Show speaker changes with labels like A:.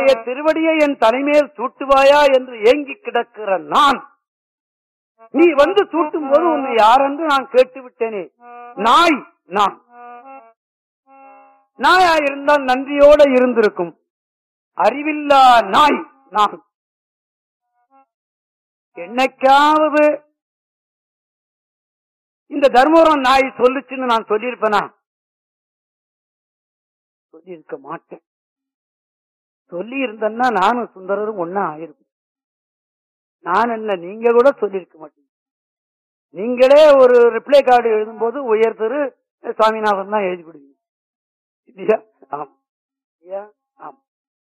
A: உன்னுடைய திருவடியை என் தலைமையில் சூட்டுவாயா என்று ஏங்கி கிடக்கிற நான் நீ வந்து சூட்டும் போது உன்னை யாரென்று நான் கேட்டு விட்டேனே நாய் நான் நாயா இருந்தால் நன்றியோட இருந்திருக்கும் அறிவில்லா நாய் நான் என்னைக்காவது இந்த தர்மபுரம் நாய் சொல்லுச்சுன்னு நான் சொல்லியிருப்பேனா சொல்லியிருக்க மாட்டேன் சொல்லி இருந்தேன்னா நானும் சுந்தரரும் ஒன்னா ஆயிருப்பேன் நான் என்ன நீங்க கூட சொல்லியிருக்க மாட்டீங்க நீங்களே ஒரு ரிப்ளை கார்டு எழுதும்போது உயர் திரு சாமிநாதன் தான் எழுதி கொடுவீங்க இல்லையா ஆமா ஐயா